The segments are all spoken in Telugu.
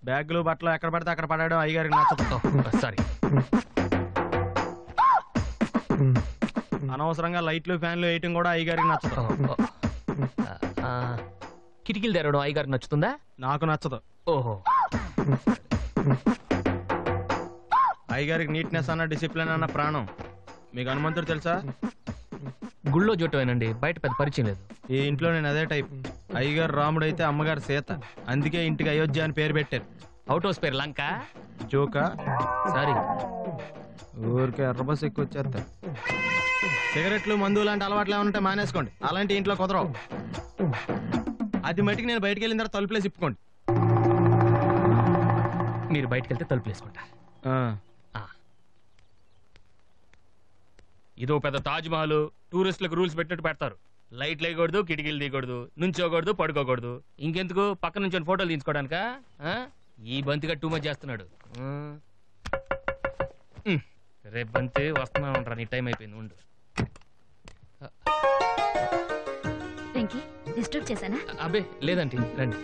బ్యాగులు బట్టలు ఎక్కడ పడితే అక్కడ పడడం అయ్యగారికి నచ్చదు సారీ అనవసరంగా లైట్లు ఫ్యాన్లు వేయటం కూడా అయ్యగారికి నచ్చదు కిటికీలు తెరవడం అయ్యగారికి నచ్చుతుందా నాకు నచ్చదు ఓహో అయ్యగారికి నీట్నెస్ అన్న డిసిప్లిన్ అన్న ప్రాణం మీకు హనుమంతుడు తెలుసా గుళ్ళో జోటమేనండి బయట పెద్ద పరిచయం లేదు ఈ ఇంట్లో నేను అదే టైప్ అయ్యగారు రాముడు అయితే అమ్మగారు సీత అందుకే ఇంటికి అయోధ్య అని పేరు పెట్టారు అవుట్ హౌస్ పేరు లంక జోకా సారీ ఊరికే ఎర్రబస్ ఎక్కువ వచ్చేస్తారు సిగరెట్లు మందు లాంటి అలవాట్లు ఏమైనా ఉంటే మానేసుకోండి అలాంటి ఇంట్లో కుదరవు అది మటుకు నేను బయటికి వెళ్ళిన తర్వాత తలుపులేసి ఇప్పుకోండి మీరు బయటకు వెళ్తే తలుపులు వేసుకుంటా ఆ, ఆ. ఇదో పెద్ద తాజ్ మహల్ టూరిస్టులకు రూల్స్ పెట్టినట్టు పెడతారు లైట్లు వేయకూడదు కిటికీలు తీయకూడదు నుంచోకూడదు పడుకోకూడదు ఇంకెందుకు పక్క నుంచి ఫోటోలు తీసుకోవడానికా ఆ? ఈ బంతిగా టూ మచ్ చేస్తున్నాడు ఆ. ఉమ్. రేపు బంతి వస్తున్నా ఉంటారా నీ టైం అయిపోయింది ఉండు వెంకీ డిస్టర్బ్ చేశానా అబ్బే లేదండి రండి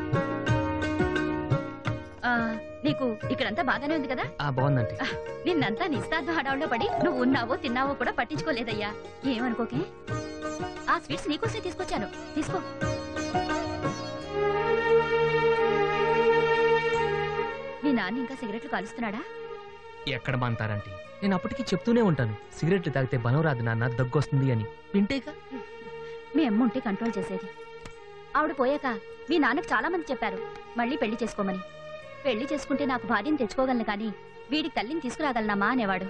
ఆ, నీకు ఇక్కడంతా బాగానే ఉంది కదా ఆ బాగుందండి ఆ, నిన్నంతా నిస్తార్థ హడావుల్లో పడి నువ్వు ఉన్నావో తిన్నావో కూడా పట్టించుకోలేదయ్యా ఏమనుకోకే ఆ స్వీట్స్ నీకోసమే తీసుకొచ్చాను తీసుకో మీ నాన్న ఇంకా సిగరెట్లు కాలుస్తున్నాడా ఎక్కడ మాంటారంటే నేను అప్పటికి చెప్తూనే ఉంటాను సిగరెట్లు తాగితే బలం రాదు నాన్న దగ్గొస్తుంది అని వింటేగా మీ అమ్మ ఉంటే కంట్రోల్ చేసేది ఆవిడ పోయాక మీ నాన్నకు చాలా మంది చెప్పారు మళ్ళీ పెళ్లి చేసుకోమని పెళ్లి చేసుకుంటే నాకు భార్యను తెచ్చుకోగలను కానీ వీడికి తల్లిని తీసుకురాగలనమ్మా అనేవాడు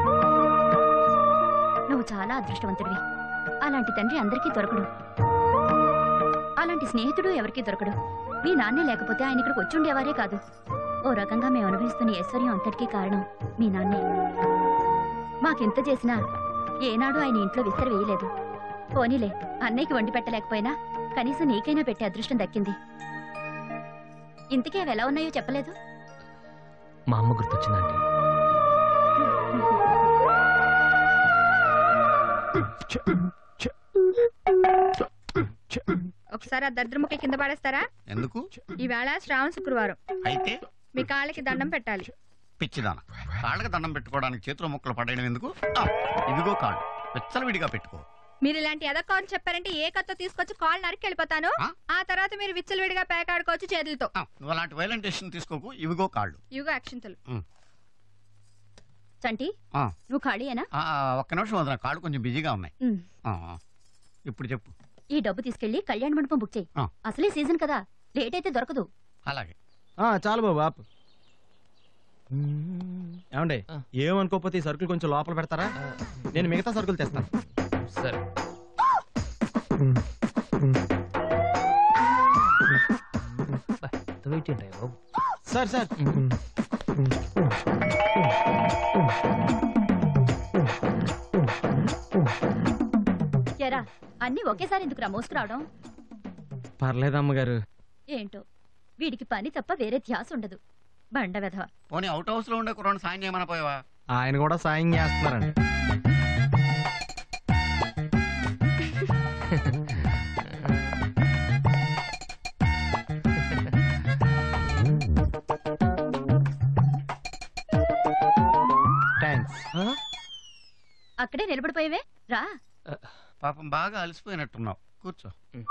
నువ్వు చాలా అదృష్టవంతుడివి అలాంటి తండ్రి అందరికీ దొరకడు అలాంటి స్నేహితుడు ఎవరికీ దొరకడు మీ నాన్నే లేకపోతే ఆయన ఇక్కడికి వచ్చి ఉండేవారే కాదు ఓ రకంగా మేము అనుభవిస్తున్న ఐశ్వర్యం అంతటికీ కారణం మీ నాన్నే మాకెంత చేసినా ఏనాడు ఆయన ఇంట్లో విస్తర వేయలేదు పోనీలే అన్నయ్యకి వండి పెట్టలేకపోయినా కనీసం నీకైనా పెట్టే అదృష్టం దక్కింది ఇంతకీ అవి ఎలా ఉన్నాయో చెప్పలేదు మా అమ్మ గుర్తొచ్చిందండి ఒకసారి ఆ దరిద్రముఖి కింద పడేస్తారా ఎందుకు ఈవేళ శ్రావణ శుక్రవారం అయితే మీ కాళ్ళకి దండం పెట్టాలి పిచ్చిదాన కాళ్ళకి దండం పెట్టుకోవడానికి చేతుల ముక్కలు పడేయడం ఎందుకు ఆ, ఇదిగో కాళ్ళు విచ్చలవిడిగా పెట్టుకో మీరు ఇలాంటి ఎదక్కని చెప్పారంటే ఏ కత్తో తీసుకొచ్చి కాళ్ళు నరికి వెళ్ళిపోతాను ఆ? ఆ తర్వాత మీరు విచ్చలవిడిగా పేకాడుకోవచ్చు చేతులతో ఆ, నువ్వు అలాంటి వైలెంట్ డెసిషన్ తీసుకోకు ఇవిగో కాళ్ళు ఇవిగో అక్షింతలు చంటి ఆ, నువ్వు ఖాళీయేనా ఆ, ఒక్క నిమిషం వదిన కాళ్ళు కొంచెం బిజీగా ఉన్నాయి ఉమ్. ఆ, ఆ. ఇప్పుడు చెప్పు ఈ డబ్బు తీసుకెళ్లి కళ్యాణ మండపం బుక్ చేయి ఆ. అసలే సీజన్ కదా లేట్ అయితే దొరకదు అలాగే ఆ, చాలు బాబు ఆపు ఏమండి ఆ. ఏమనుకోకపోతే ఈ సరుకులు కొంచెం లోపల పెడతారా నేను మిగతా సరుకులు తెస్తాను సరే బా, ఎంత వెయిట్ ఏంటయ్య బాబు సార్ సార్ ఎరా అన్ని ఒకేసారి ఎందుకురా మోసుకురావడం పర్లేదు అమ్మగారు ఏంటో వీడికి పని తప్ప వేరే ధ్యాస ఉండదు బండ వెధవ పోనీ అవుట్ హౌస్ లో ఉండే కుర్రాడు సాయం చేయమని పోయావా ఆయన కూడా సాయం చేస్తున్నారండి థ్యాంక్స్ అక్కడే నిలబడిపోయేవే రా పాపం బాగా అలసిపోయినట్టున్నావు కూర్చో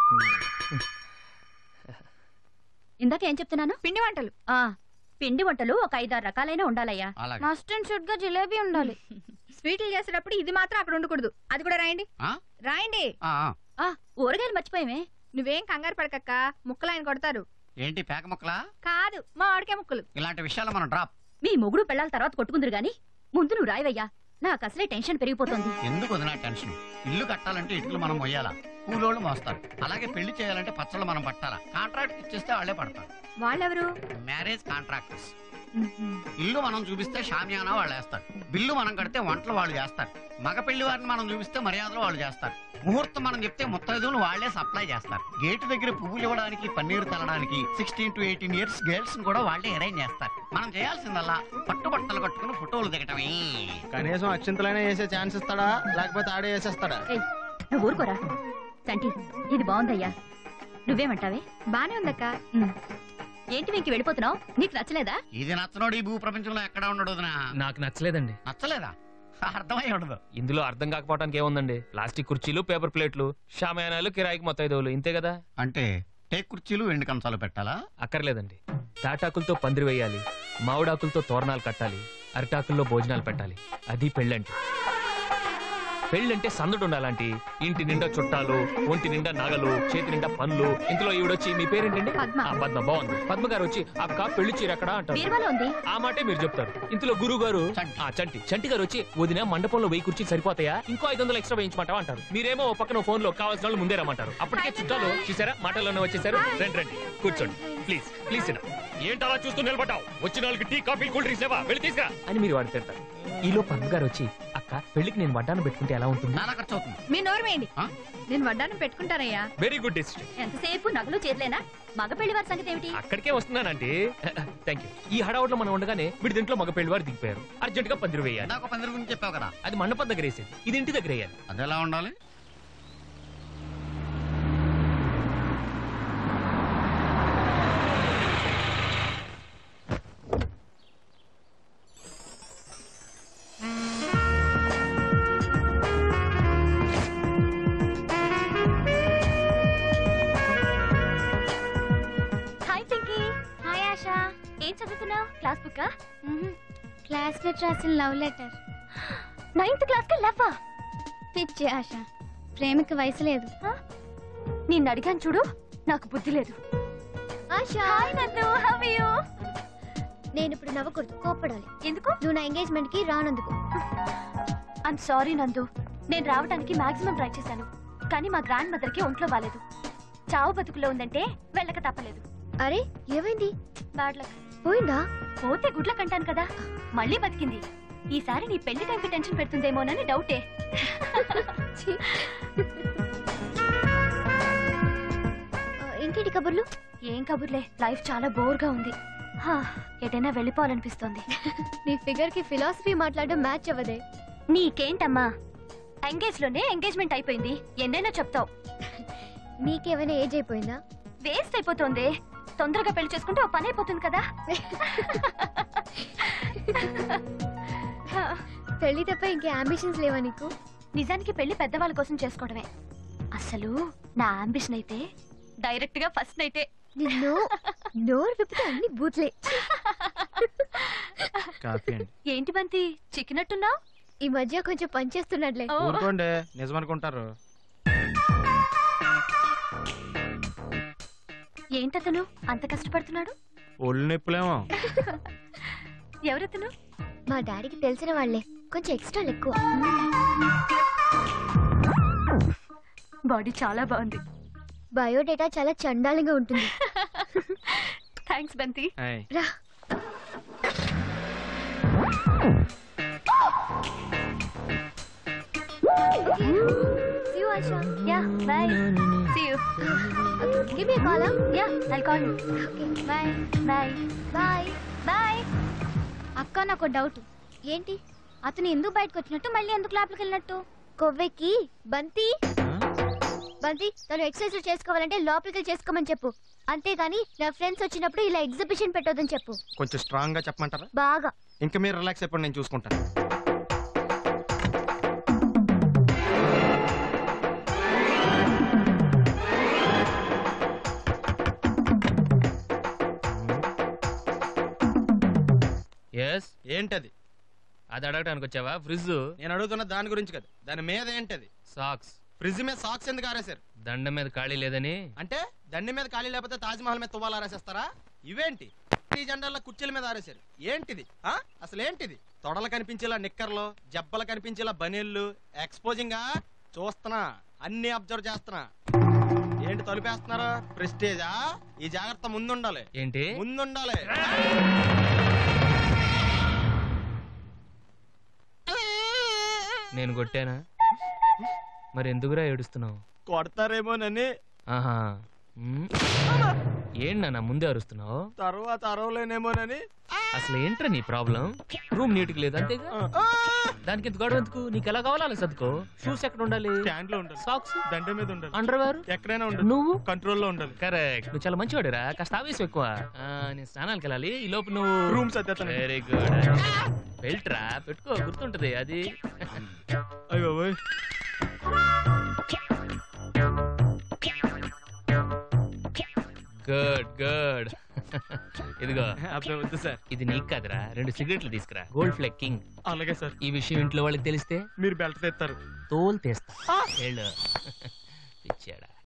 ఇందాక ఏం చెప్తున్నాను పిండి వంటలు ఆ పిండి వంటలు ఒక ఐదారు రకాలైన ఉండాలయ్యా అలాగే మస్ట్ అండ్ షుడ్ గా జిలేబీ ఉండాలి స్వీట్లు చేసేటప్పుడు ఇది మాత్రం అక్కడ ఉండకూడదు అది కూడా రాయండి ఆ? రాయండి ఆ, ఆ. ఆ ఊరగాయలు మర్చిపోయావే నువ్వేం కంగారు పడకక్క ముక్కలు ఆయన కొడతారు ఏంటి పేక ముక్కలా కాదు మా ఆడికే ముక్కలు ఇలాంటి విషయాలు మనం డ్రాప్ మీ మొగుడు పెళ్ళాల తర్వాత కొట్టుకుందరు గాని ముందు నువ్వు రాయవయ్యా నాకు అసలే టెన్షన్ పెరిగిపోతుంది ఎందుకు వదినా టెన్షన్ ఇల్లు కట్టాలంటే ఇటుకలు మనం మొయ్యాలా కూలోళ్ళు మోస్తారు అలాగే పెళ్లి చేయాలంటే పచ్చళ్ళు మనం పట్టాలా కాంట్రాక్ట్ ఇచ్చేస్తే వాళ్ళే పడతారు వాళ్ళెవరు మ్యారేజ్ కాంట్రాక్టర్స్ ఇల్లు మనం చూపిస్తే షామియానా వాళ్ళు వేస్తారు బిల్లు మనం కడితే వంటలు వాళ్ళు చేస్తారు మగ పెళ్లి వారిని మనం చూపిస్తే మర్యాదలు వాళ్ళు చేస్తారు ముహూర్తం మనం చెప్తే ముత్తైదువులు వాళ్ళే సప్లై చేస్తారు గేటు దగ్గర పువ్వులు ఇవ్వడానికి పన్నీరు తల్లడానికి sixteen to eighteen years girls కూడా వాళ్ళే అరేంజ్ చేస్తారు మనం చేయాల్సిందల్లా పట్టుబట్టలు కట్టుకుని ఫోటోలు దిగటమే కనీసం అక్షింతలైనా వేసే ఛాన్స్ ఇస్తాడా లేకపోతే ఆడే వేసేస్తాడా ఏయ్ నువ్వు ఊరుకోరా చంటి ఇది బాగుందయ్యా నువ్వేమంటావే బానే ఉందక్క ఉమ్. ఏంటి వెంకి వెళ్ళిపోతున్నావు నీకు నచ్చలేదా ఇది నచ్చనోడు ఈ భూ ప్రపంచంలో ఎక్కడ ఉండడు వదినా? నాకు నచ్చలేదండి నచ్చలేదా అర్థమై ఉండదు ఇందులో అర్థం కాకపోవడానికి ఏముందండి ప్లాస్టిక్ కుర్చీలు పేపర్ ప్లేట్లు షామయానాలు కిరాయికి మొత్తం ఐదు ఇంతే కదా అంటే టేక్ కుర్చీలు ఎండు కంచాలు పెట్టాలా అక్కర్లేదండి తాటాకులతో పందిరి వేయాలి మామిడాకులతో తోరణాలు కట్టాలి అరిటాకుల్లో భోజనాలు పెట్టాలి అది పెళ్ళంటే పెళ్ళంటే సందడు ఉండాలంటి ఇంటి నిండా చుట్టాలు ఒంటి నిండా నగలు చేతి నిండా పనులు ఇందులో ఈవిడొచ్చి మీ పేరేంటండి పద్మ. ఆ, పద్మ బాగుంది పద్మ గారు వచ్చి అక్క పెళ్లి చీర ఎక్కడ అంటారు బీరువాలో ఉంది ఆ మాటే మీరు చెప్తారు ఇంతలో గురువు గారు చంటి. ఆ చంటి చంటి గారు వచ్చి వదిన మండపంలో వెయ్యి కుర్చీలు సరిపోతాయా ఇంకో ఐదు వందలు ఎక్స్ట్రా వేయించమంటావా అంటారు మీరేమో ఓ పక్కన ఫోన్ లో కావాల్సిన వాళ్ళు ముందే రమ్మంటారు అప్పటికే చుట్టాలు చూసారా మాటల్లోనే వచ్చేసారు రండి రండి కూర్చోండి ప్లీజ్ ప్లీజ్ ఏంటి అలా చూస్తూ నిలబడ్డావు వచ్చిన వాళ్ళకి టీ కాఫీ కూల్ డ్రింక్స్ లేవా వెళ్ళి తీసుకురా అని మీరు వాడు తిడతారు ఈలో పద్మ గారు వచ్చి అక్క పెళ్లికి నేను వడ్డాను పెట్టుకుంటే ఎలా ఉంటుంది చాలా ఖర్చు అవుతుంది మీ నోరు వేయండి ఆ? నేను వడ్డానం పెట్టుకుంటానయ్యా వెరీ గుడ్ డెసిషన్ ఎంతసేపు నగలు చేతులేనా మగ పెళ్లి వారి సంగతి ఏమిటి అక్కడికే వస్తున్నానంటే థ్యాంక్ యూ ఈ హడావుట్లో మనం ఉండగానే వీడి దీంట్లో మగ పెళ్లి వారు దిగిపోయారు అర్జెంట్ గా పందిరి వేయాలి ఇందాక పందిరి గురించి చెప్పావు కదా అది మండపం దగ్గర వేసేది ఇది ఇంటి దగ్గర వేయాలి అది ఎలా ఉండాలి హాయ్ పింకీ హాయ్ ఆశా ఏం చదువుతున్నావు క్లాస్ బుక్ క్లాస్మేట్ రాసిన లవ్ లెటర్ నైన్త్ క్లాస్ కి లవ్వా పిచ్చి ఆశ ప్రేమకి వయసు లేదు నిన్ను అడిగాను చూడు నాకు బుద్ధి లేదు Asha hi Nandu how are you నేను ఇప్పుడు నవ్వకూడదు కోప్పడాలి ఎందుకు నువ్వు నా ఎంగేజ్మెంట్ కి రానందుకు ఐమ్ సారీ నందు నేను రావడానికి మాక్సిమం ట్రై చేశాను కానీ మా గ్రాండ్ మదర్ కి ఒంట్లో బాలేదు చావు బతుకులో ఉందంటే వెళ్ళక తప్పలేదు అరే ఏమైంది బ్యాడ్ లక్ పోయిందా పోతే గుడ్ల కంటాను కదా మళ్ళీ బతికింది ఈసారి నీ పెళ్లి టైంకి టెన్షన్ పెడుతుందేమోనని డౌటే ఛీ. ఆ, ఇంకేంటి కబుర్లు ఏం కబుర్లే లైఫ్ చాలా బోర్గా ఉంది హా, ఎటైనా వెళ్ళిపోవాలనిపిస్తోంది నీ ఫిగర్ కి ఫిలాసఫీ మాట్లాడడం మ్యాచ్ అవ్వదే నీకేంటమ్మా ఎంగేజ్ లోనే ఎంగేజ్మెంట్ అయిపోయింది ఎన్నైనా చెప్తావు నీకేమైనా ఏజ్ అయిపోయిందా వేస్ట్ అయిపోతుంది తొందరగా పెళ్లి చేసుకుంటే ఓ పని అయిపోతుంది కదా పెళ్లి తప్ప ఇంకే అంబిషన్స్ లేవా నీకు నిజానికి పెళ్లి పెద్దవాళ్ళ కోసం చేసుకోవడమే అసలు నా అంబిషన్ అయితే డైరెక్ట్ గా ఫస్ట్ నైతే నిన్ను నోరు విప్పితే అన్ని బూత్లే కాఫీ అండి ఏంటి బంతి చిక్కినట్టున్నావు ఈ మధ్య కొంచెం పనిచేస్తున్నట్లే ఓ, ఊరుకోండి నిజమనుకుంటారు ఏంటతను అంత కష్టపడుతున్నాడు ఒళ్ళు నొప్పులేమో ఎవరతను మా డాడీకి తెలిసిన వాళ్ళే కొంచెం ఎక్స్ట్రా ఎక్కువ బాడీ చాలా బాగుంది బయోడేటా చాలా చండాలంగా ఉంటుంది థ్యాంక్స్ బంతి ఏయ్, రా See you, Asha. Yeah bye see you Okay, give me a call, huh? Yeah I call you Okay, bye bye bye. Bye అక్క నాకు డౌట్ ఏంటి అతను ఎందుకు బయటకు వచ్చినట్టు మళ్ళీ ఎందుకు లోపలికి వెళ్ళినట్టు కొవ్వెక్కి బంతి బంతి తను ఎక్సర్సైజ్ చేసుకోవాలంటే లోపలికి వెళ్ళి చేసుకోమని చెప్పు అంతేగాని నా ఫ్రెండ్స్ వచ్చినప్పుడు ఇలా ఎగ్జిబిషన్ పెట్టొద్దని చెప్పు కొంచెం స్ట్రాంగ్ గా చెప్పమంటారా బాగా ఇంకా మీరు రిలాక్స్ అయిపోండి నేను చూసుకుంటాను ఎస్ ఏంటది అది అడగడానికి వచ్చావా ఫ్రిడ్జ్ నేను అడుగుతున్న దాని గురించి కదా దాని మీద ఏంటది సాక్స్ ఫ్రిడ్జ్ మీద సాక్స్ ఎందుకు ఆరేశారు దండం మీద ఖాళీ లేదని అంటే దండి మీద ఖాళీ లేకపోతే తాజ్ మహల్ మీద తువ్వాలు ఆరేసేస్తారా ఇవేంటి ఈ జెండాల కుర్చీల మీద ఆరేశారు ఏంటిది ఆ అసలు ఏంటిది తొడలు కనిపించేలా నిక్కర్లు జబ్బలు కనిపించేలా బనీళ్ళు ఎక్స్పోజింగ్ చూస్తున్నా అన్ని అబ్జర్వ్ చేస్తున్నా ఏంటి తలుపేస్తున్నారా ప్రెస్టేజా ఈ జాగ్రత్త ముందుండాలి ఏంటి ముందుండాలి నేను కొట్టానా మరి ఎందుకురా ఏడుస్తున్నావు కొడతారేమోనని ఆహా ఉమ్. ఏంటి నాన్న ముందే అరుస్తున్నావు తర్వాత అరవలేనేమోనని అసలు ఏంట్రా నీ ప్రాబ్లం రూమ్ నీట్ గా లేదు అంతేగా దానికి ఎంత గొడవ ఎందుకు నీకు ఎలా కావాలో అలా సర్దుకో షూస్ ఎక్కడ ఉండాలి స్టాండ్ లో ఉండాలి సాక్స్ దండ మీద ఉండాలి అండర్వేర్ ఎక్కడైనా ఉండాలి నువ్వు కంట్రోల్లో ఉండాలి కరెక్ట్ నువ్వు చాలా మంచివాడురా కాస్త ఆవేశం ఎక్కువ ఆ, నేను స్నానానికి వెళ్ళాలి ఈ లోపు నువ్వు రూమ్ సర్దేస్తాను వెరీ గుడ్ బెల్ట్రా పెట్టుకో గుర్తుంటది అది అయ్యో ఓయ్. గుడ్ గుడ్ ఇదిగో అబ్బే వద్దు సార్ ఇది నీకు కాదురా రెండు సిగరెట్లు తీసుకురా గోల్డ్ ఫ్లెక్ కింగ్ అలాగే సార్ ఈ విషయం ఇంట్లో వాళ్ళకి తెలిస్తే మీరు బెల్ట్ తెస్తారు తోలు తీస్తా వెళ్ళు పిచ్చాడా